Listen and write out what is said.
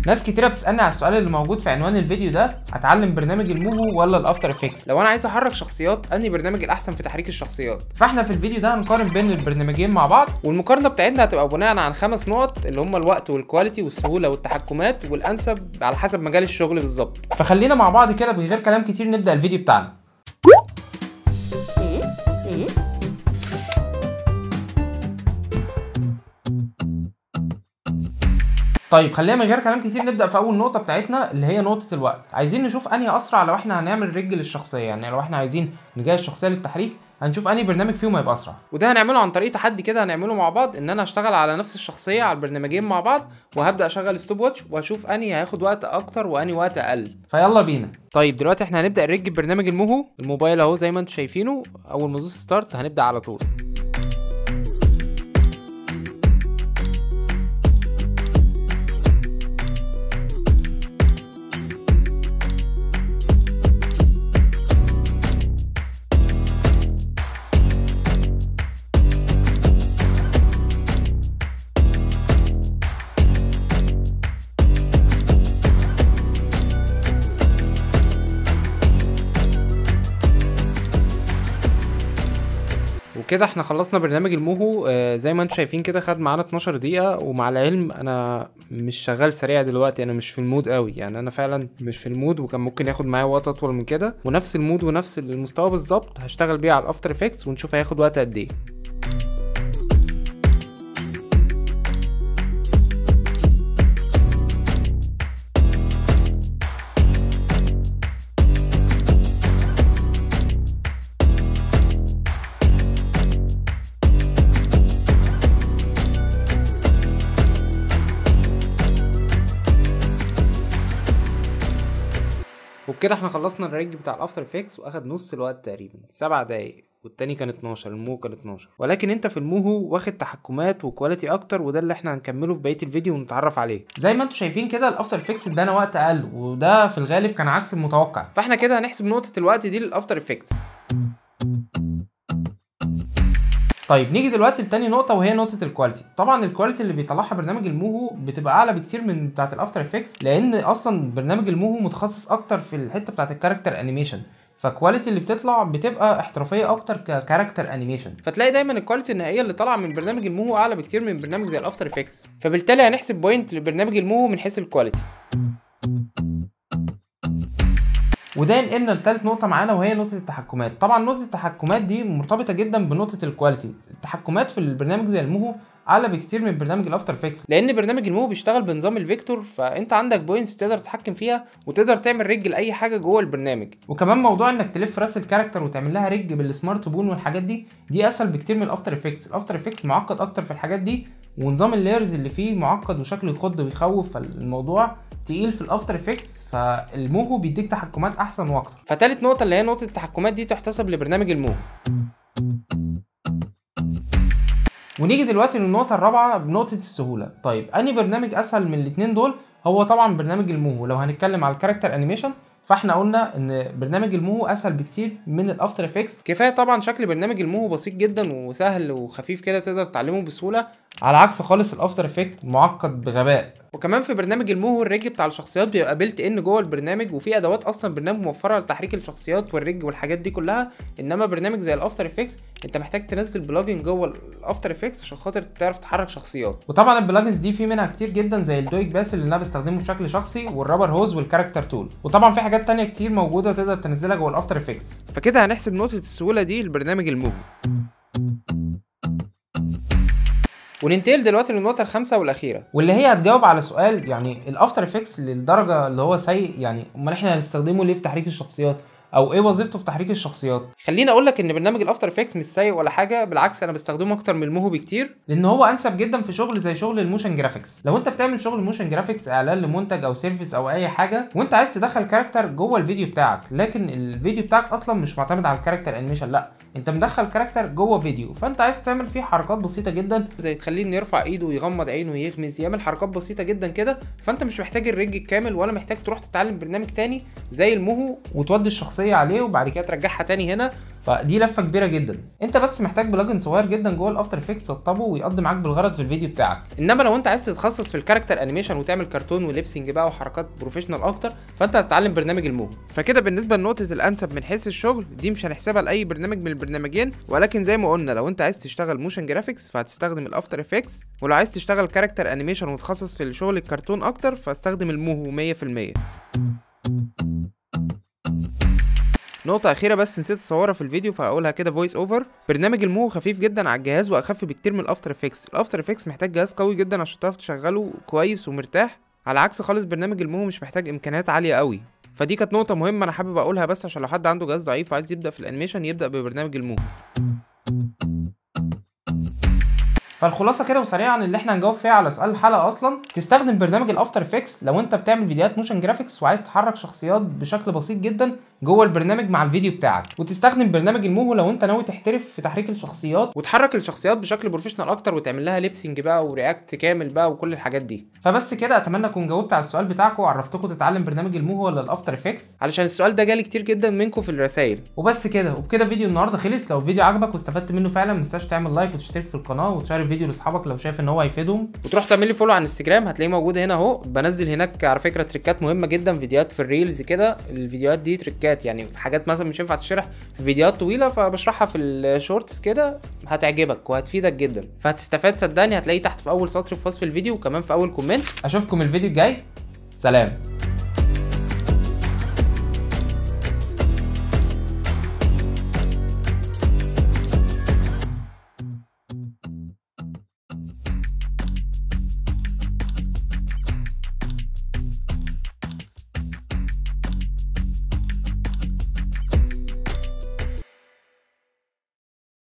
ناس كتيره بتسالني على السؤال اللي موجود في عنوان الفيديو ده اتعلم برنامج الموهو ولا الافتر افكتس لو انا عايز احرك شخصيات انهي برنامج الاحسن في تحريك الشخصيات فاحنا في الفيديو ده هنقارن بين البرنامجين مع بعض والمقارنه بتاعتنا هتبقى بناء عن خمس نقط اللي هم الوقت والكواليتي والسهوله والتحكمات والانسب على حسب مجال الشغل بالظبط فخلينا مع بعض كده من غير كلام كتير نبدا الفيديو بتاعنا طيب خلينا من غير كلام كتير نبدا في اول نقطه بتاعتنا اللي هي نقطه الوقت عايزين نشوف انهي اسرع لو احنا هنعمل رج للشخصيه يعني لو احنا عايزين نجهز الشخصيه للتحريك هنشوف انهي برنامج فيهم هيبقى اسرع وده هنعمله عن طريق تحدي كده هنعمله مع بعض ان انا هشتغل على نفس الشخصيه على البرنامجين مع بعض وهبدا اشغل ستوب واتش واشوف انهي هياخد وقت اكتر وانهي وقت اقل فيلا بينا طيب دلوقتي احنا هنبدا الرج ببرنامج الموهو الموبايل اهو زي ما انتم شايفينه اول ما ندوس ستارت هنبدا على طول وكده احنا خلصنا برنامج الموهو آه زي ما انتم شايفين كده خد معانا 12 دقيقة ومع العلم انا مش شغال سريع دلوقتي انا مش في المود قوي يعني انا فعلا مش في المود وكان ممكن ياخد معايا وقت اطول من كده ونفس المود ونفس المستوى بالظبط هشتغل بيه على الافتر افكتس ونشوف هياخد وقت قد ايه وبكده احنا خلصنا الريج بتاع الافتر افكتس واخد نص الوقت تقريبا سبع دقايق والتاني كان 12 المو كان 12 ولكن انت في الموهو واخد تحكمات وكواليتي اكتر وده اللي احنا هنكمله في بقيه الفيديو ونتعرف عليه زي ما انتم شايفين كده الافتر افكتس ادانا وقت اقل وده في الغالب كان عكس المتوقع فاحنا كده هنحسب نقطه الوقت دي للافتر افكتس طيب نيجي دلوقتي لتاني نقطة وهي نقطة الكواليتي، طبعا الكواليتي اللي بيطلعها برنامج الموهو بتبقى أعلى بكتير من بتاعة الأفتر افكتس لأن أصلا برنامج الموهو متخصص أكتر في الحتة بتاعة الكاركتر أنيميشن، فالكواليتي اللي بتطلع بتبقى احترافيه اكتر ككاركتر انيميشن فتلاقي دايما الكواليتي النهائيه اللي طالعه من برنامج الموهو اعلى بكتير من برنامج زي الافتر افكتس فبالتالي هنحسب بوينت لبرنامج الموهو من حيث الكواليتي وده ينقلنا لتالت نقطة معانا وهي نقطة التحكمات، طبعا نقطة التحكمات دي مرتبطة جدا بنقطة الكواليتي، التحكمات في البرنامج زي الموهو اعلى بكتير من برنامج الافتر افكتس لان برنامج المو بيشتغل بنظام الفيكتور فانت عندك بوينتس بتقدر تتحكم فيها وتقدر تعمل ريج لاي حاجه جوه البرنامج وكمان موضوع انك تلف راس الكاركتر وتعمل لها ريج بالسمارت بون والحاجات دي دي اسهل بكتير من الافتر افكتس الافتر افكتس معقد اكتر في الحاجات دي ونظام اللايرز اللي فيه معقد وشكله يخض ويخوف فالموضوع تقيل في الافتر افكتس فالموهو بيديك تحكمات احسن واكتر فتالت نقطه اللي هي نقطه التحكمات دي تحتسب لبرنامج الموهو ونيجي دلوقتي للنقطة الرابعة بنقطة السهولة، طيب أنهي برنامج أسهل من الاتنين دول؟ هو طبعا برنامج الموهو، لو هنتكلم على الكاركتر أنيميشن فاحنا قلنا ان برنامج الموهو اسهل بكتير من الافتر افكتس كفايه طبعا شكل برنامج الموهو بسيط جدا وسهل وخفيف كده تقدر تتعلمه بسهوله على عكس خالص الافتر افكت معقد بغباء وكمان في برنامج الموهو الريج بتاع الشخصيات بيبقى بيلت ان جوه البرنامج وفي ادوات اصلا برنامج موفره لتحريك الشخصيات والريج والحاجات دي كلها انما برنامج زي الافتر افكتس انت محتاج تنزل بلجن جوه الافتر افكتس عشان خاطر تعرف تحرك شخصيات وطبعا البلجنز دي في منها كتير جدا زي الدويك باس اللي انا بستخدمه بشكل شخصي والرابر هوز والكاركتر تول وطبعا في حاجات تانية كتير موجوده تقدر تنزلها جوه الافتر افكتس فكده هنحسب نقطه السهوله دي لبرنامج الموهو وننتقل دلوقتي للنقطة الخامسة والأخيرة واللي هي هتجاوب على سؤال يعني الأفتر افكتس للدرجة اللي هو سيء يعني أمال إحنا هنستخدمه ليه في تحريك الشخصيات؟ او ايه وظيفته في تحريك الشخصيات خليني اقول لك ان برنامج الافتر افكتس مش سيء ولا حاجه بالعكس انا بستخدمه اكتر من الموهو بكتير لان هو انسب جدا في شغل زي شغل الموشن جرافيكس لو انت بتعمل شغل موشن جرافيكس اعلان لمنتج او سيرفيس او اي حاجه وانت عايز تدخل كاركتر جوه الفيديو بتاعك لكن الفيديو بتاعك اصلا مش معتمد على الكاركتر انيميشن لا انت مدخل كاركتر جوه فيديو فانت عايز تعمل فيه حركات بسيطه جدا زي تخليه انه يرفع ايده ويغمض عينه ويغمز يعمل حركات بسيطه جدا كده فانت مش محتاج الريج الكامل ولا محتاج تروح تتعلم برنامج تاني زي الموهو وتودي الشخصيه عليه وبعد كده ترجعها تاني هنا فدي لفه كبيره جدا انت بس محتاج بلجن صغير جدا جوه الافتر افكتس تسطبه ويقضي معاك بالغرض في الفيديو بتاعك انما لو انت عايز تتخصص في الكاركتر انيميشن وتعمل كرتون وليبسنج بقى وحركات بروفيشنال اكتر فانت هتتعلم برنامج الموهو فكده بالنسبه لنقطه الانسب من حيث الشغل دي مش هنحسبها لاي برنامج من البرنامجين ولكن زي ما قلنا لو انت عايز تشتغل موشن جرافيكس فهتستخدم الافتر افكتس ولو عايز تشتغل كاركتر انيميشن وتخصص في الشغل الكرتون اكتر فاستخدم الموهو 100% نقطة أخيرة بس نسيت أصورها في الفيديو فهقولها كده فويس أوفر برنامج المو خفيف جدا على الجهاز وأخف بكتير من الأفتر إفكتس الأفتر إفكتس محتاج جهاز قوي جدا عشان تعرف تشغله كويس ومرتاح على عكس خالص برنامج المو مش محتاج إمكانيات عالية قوي فدي كانت نقطة مهمة أنا حابب أقولها بس عشان لو حد عنده جهاز ضعيف وعايز يبدأ في الأنيميشن يبدأ ببرنامج المو فالخلاصه كده وسريعا اللي احنا هنجاوب فيها على سؤال الحلقه اصلا تستخدم برنامج الافتر افكتس لو انت بتعمل فيديوهات موشن جرافيكس وعايز تحرك شخصيات بشكل بسيط جدا جوه البرنامج مع الفيديو بتاعك وتستخدم برنامج الموهو لو انت ناوي تحترف في تحريك الشخصيات وتحرك الشخصيات بشكل بروفيشنال اكتر وتعمل لها ليبسنج بقى ورياكت كامل بقى وكل الحاجات دي فبس كده اتمنى اكون جاوبت على السؤال بتاعكم وعرفتكم تتعلم برنامج الموهو ولا الافتر افكتس علشان السؤال ده جالي كتير جدا منكم في الرسائل وبس كده وبكده فيديو النهارده خلص لو الفيديو عجبك واستفدت منه فعلا ما تنساش تعمل لايك وتشترك في القناه وتشير الفيديو لاصحابك لو شايف ان هو هيفيدهم وتروح تعمل لي فولو على الانستجرام هتلاقيه موجود هنا اهو بنزل هناك على فكره تريكات مهمه جدا فيديوهات في الريلز كده الفيديوهات دي تريكات يعني في حاجات مثلا مش ينفع تشرح في فيديوهات طويله فبشرحها في الشورتس كده هتعجبك وهتفيدك جدا فهتستفاد صدقني هتلاقيه تحت في اول سطر في وصف الفيديو وكمان في اول كومنت اشوفكم الفيديو الجاي سلام